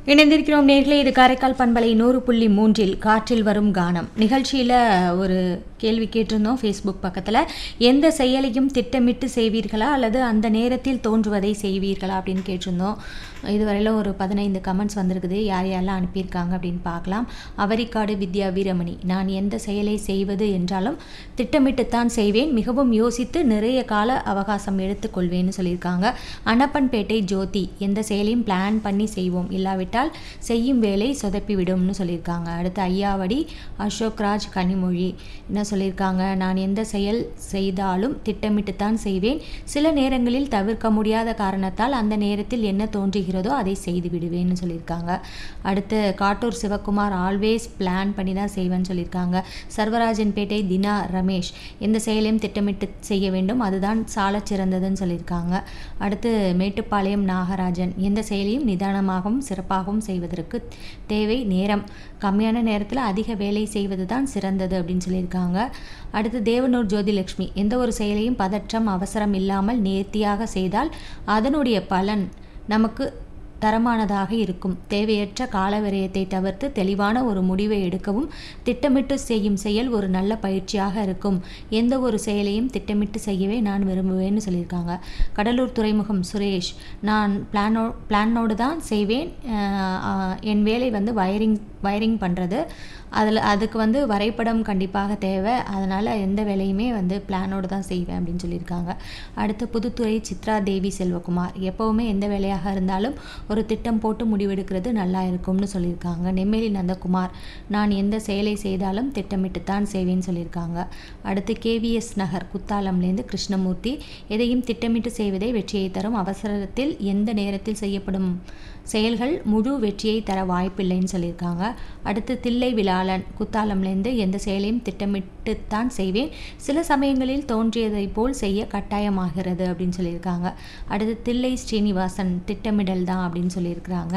இணைந்திருக்கிறோம் நேர்களே இது காரைக்கால் பண்பலை நூறு புள்ளி மூன்றில் காற்றில் வரும் கானம் நிகழ்ச்சியில் ஒரு கேள்வி கேட்டிருந்தோம் ஃபேஸ்புக் பக்கத்தில் எந்த செயலையும் திட்டமிட்டு செய்வீர்களா அல்லது அந்த நேரத்தில் தோன்றுவதை செய்வீர்களா அப்படின்னு கேட்டிருந்தோம் இதுவரையிலும் ஒரு பதினைந்து கமெண்ட்ஸ் வந்திருக்குது யார் யாரெல்லாம் அனுப்பியிருக்காங்க அப்படின்னு பார்க்கலாம் அவரிக்காடு வித்யா வீரமணி நான் எந்த செயலை செய்வது என்றாலும் திட்டமிட்டுத்தான் செய்வேன் மிகவும் யோசித்து நிறைய கால அவகாசம் எடுத்துக்கொள்வேன்னு சொல்லியிருக்காங்க அனப்பன்பேட்டை ஜோதி எந்த செயலையும் பிளான் பண்ணி செய்வோம் இல்லாவிட்டால் செய்யும் வேலை சொதப்பிவிடும்னு சொல்லியிருக்காங்க அடுத்து ஐயாவடி அசோக்ராஜ் கனிமொழி என்ன சொல்லியிருக்காங்க நான் எந்த செயல் செய்தாலும் திட்டமிட்டுத்தான் செய்வேன் சில நேரங்களில் தவிர்க்க முடியாத காரணத்தால் அந்த நேரத்தில் என்ன தோன்றுகிறதோ அதை செய்து விடுவேன்னு சொல்லியிருக்காங்க அடுத்து காட்டூர் சிவகுமார் ஆல்வேஸ் பிளான் பண்ணி தான் செய்வேன்னு சொல்லியிருக்காங்க சர்வராஜன்பேட்டை தினா ரமேஷ் எந்த செயலையும் திட்டமிட்டு செய்ய வேண்டும் அதுதான் சாலச் சிறந்ததுன்னு சொல்லியிருக்காங்க அடுத்து மேட்டுப்பாளையம் நாகராஜன் எந்த செயலையும் நிதானமாகவும் சிறப்பாகவும் செய்வதற்கு தேவை நேரம் கம்மியான நேரத்தில் அதிக வேலை செய்வது தான் சிறந்தது அப்படின்னு சொல்லியிருக்காங்க அடுத்து தேவனூர் ஜோதிலட்சுமி எந்த ஒரு செயலையும் பதற்றம் அவசரம் இல்லாமல் நேர்த்தியாக செய்தால் அதனுடைய பலன் நமக்கு தரமானதாக இருக்கும் தேவையற்ற கால விரயத்தை தவிர்த்து தெளிவான ஒரு முடிவை எடுக்கவும் திட்டமிட்டு செய்யும் செயல் ஒரு நல்ல பயிற்சியாக இருக்கும் எந்த ஒரு செயலையும் திட்டமிட்டு செய்யவே நான் விரும்புவேன்னு சொல்லியிருக்காங்க கடலூர் துறைமுகம் சுரேஷ் நான் பிளானோ பிளானோடு தான் செய்வேன் அஹ், அஹ், என் வேலை வந்து வயரிங் வயரிங் பண்ணுறது அதில் அதுக்கு வந்து வரைபடம் கண்டிப்பாக தேவை அதனால் எந்த வேலையுமே வந்து பிளானோடு தான் செய்வேன் அப்படின்னு சொல்லியிருக்காங்க அடுத்து புதுத்துறை சித்ரா தேவி செல்வகுமார் எப்போவுமே எந்த வேலையாக இருந்தாலும் ஒரு திட்டம் போட்டு முடிவெடுக்கிறது நல்லா இருக்கும்னு சொல்லியிருக்காங்க நெம்மேலி நந்தகுமார் நான் எந்த செயலை செய்தாலும் திட்டமிட்டு தான் செய்வேன்னு சொல்லியிருக்காங்க அடுத்து கேவிஎஸ் நகர் குத்தாலம்லேருந்து கிருஷ்ணமூர்த்தி எதையும் திட்டமிட்டு செய்வதே வெற்றியை தரும் அவசரத்தில் எந்த நேரத்தில் செய்யப்படும் செயல்கள் முழு வெற்றியை தர வாய்ப்பில்லைன்னு சொல்லியிருக்காங்க அடுத்து தில்லை விழாளன் குத்தாலம்லேருந்து எந்த செயலையும் திட்டமிட்டு தான் செய்வேன் சில சமயங்களில் தோன்றியதை போல் செய்ய கட்டாயமாகிறது அப்படின்னு சொல்லியிருக்காங்க அடுத்து தில்லை ஸ்ரீனிவாசன் திட்டமிடல் தான் அப்படின்னு சொல்லியிருக்கிறாங்க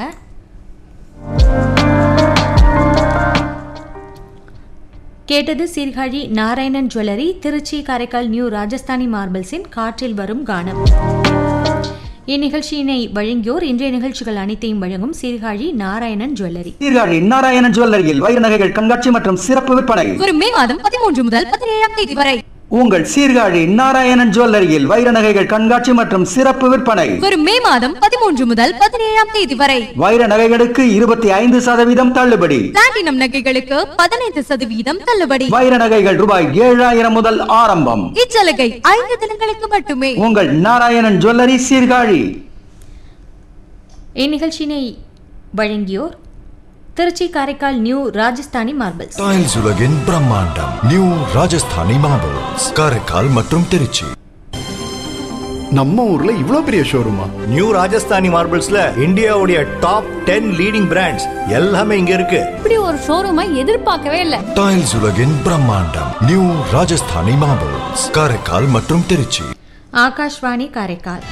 கேட்டது சீர்காழி நாராயணன் ஜுவல்லரி திருச்சி காரைக்கால் நியூ ராஜஸ்தானி மார்பிள்ஸின் காற்றில் வரும் கானம் இந்நிகழ்ச்சியினை வழங்கியோர் இன்றைய நிகழ்ச்சிகள் அனைத்தையும் வழங்கும் சீர்காழி நாராயணன் ஜுவல்லரி சீர்காழி நாராயணன் ஜுவல்லரியில் வைர நகைகள் கண்காட்சி மற்றும் சிறப்பு விற்பனை வரும் மே மாதம் பதிமூன்று முதல் பதினேழாம் தேதி வரை உங்கள் சீர்காழி நாராயணன் ஜுவல்லரியில் வைர நகைகள் கண்காட்சி மற்றும் சிறப்பு விற்பனை வரும் மே மாதம் பதிமூன்று முதல் பதினேழாம் தேதி வரை வைர நகைகளுக்கு இருபத்தி ஐந்து சதவீதம் தள்ளுபடி பிளாட்டினம் நகைகளுக்கு பதினைந்து சதவீதம் தள்ளுபடி வைர நகைகள் ரூபாய் ஏழாயிரம் முதல் ஆரம்பம் இச்சலுகை ஐந்து தினங்களுக்கு மட்டுமே உங்கள் நாராயணன் ஜுவல்லரி சீர்காழி இந்நிகழ்ச்சியினை வழங்கியோர் Trichy Karaikal new Rajasthani marbles tiles உலகின் பிரம்மாண்டம் நியூ ராஜஸ்தானி மார்பிள்ஸ் காரைக்கால் மற்றும் திருச்சி நம்ம ஊர்ல இவ்ளோ பெரிய ஷோரூமா நியூ ராஜஸ்தானி மார்பிள்ஸ்ல இந்தியாவுடைய டாப் டென் லீடிங் பிராண்ட்ஸ் எல்லாமே இங்க இருக்கு இப்படி ஒரு ஷோரூமை எதிர்பார்க்கவே இல்லை டைல்ஸ் உலகின் பிரம்மாண்டம் நியூ ராஜஸ்தானி மார்பிள்ஸ் காரைக்கால் மற்றும் திருச்சி ஆகாஷ்வாணி காரைக்கால்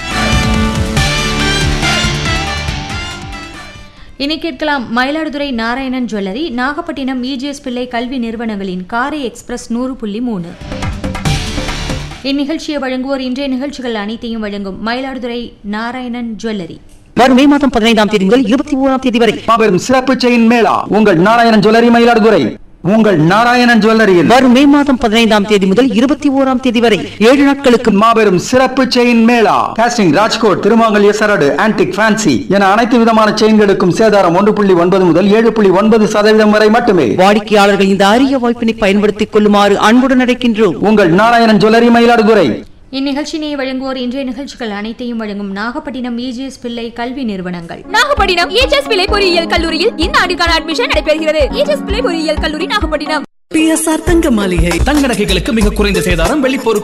இனி கேட்கலாம் மயிலாடுதுறை நாராயணன் ஜுவல்லரி நாகப்பட்டினம் இஜிஎஸ் பிள்ளை கல்வி நிறுவனங்களின் காரை எக்ஸ்பிரஸ் நூறு புள்ளி மூணு இந்நிகழ்ச்சியை வழங்குவோர் இன்றைய நிகழ்ச்சிகள் அனைத்தையும் வழங்கும் மயிலாடுதுறை நாராயணன் ஜுவல்லரி வரும் மே மாதம் பதினைந்தாம் தேதி முதல் இருபத்தி ஓராம் தேதி வரை மாபெரும் சிறப்பு செயின் மேளா உங்கள் நாராயணன் ஜுவல்லரி மயிலாடுதுறை உங்கள் நாராயணன் ஜுவல்லரியில் வரும் மே மாதம் பதினைந்தாம் தேதி முதல் இருபத்தி ஓராம் தேதி வரை ஏழு நாட்களுக்கு மாபெரும் சிறப்பு செயின் மேளா காஸ்டிங் ராஜ்கோட் திருமாங்கல்ய சரடு ஆன்டிக் ஃபேன்சி என அனைத்து விதமான செயின்களுக்கும் சேதாரம் ஒன்று புள்ளி ஒன்பது முதல் ஏழு புள்ளி ஒன்பது சதவீதம் வரை மட்டுமே வாடிக்கையாளர்கள் இந்த அரிய வாய்ப்பினை பயன்படுத்திக் கொள்ளுமாறு அன்புடன் அழைக்கின்றோம் உங்கள் நாராயணன் ஜுவல்லரி மயிலாடுதுறை இந்நிகழ்ச்சியினை வழங்குவோர் இன்றைய நிகழ்ச்சிகள் அனைத்தையும் வழங்கும் நாகப்பட்டினம் இஜிஎஸ் பிள்ளை கல்வி நிறுவனங்கள் நாகப்பட்டினம் ஏஜஸ் பிள்ளை பொறியியல் கல்லூரியில் இந்த ஆண்டுக்கான அட்மிஷன் நடைபெறுகிறது ஏஜஸ் பிள்ளை பொறியியல் கல்லூரி நாகப்பட்டினம் பிஎஸ்ஆர் தங்க மாளிகை தங்க நகைகளுக்கு மிக குறைந்த சேதாரம் வெள்ளி பொருட்கள்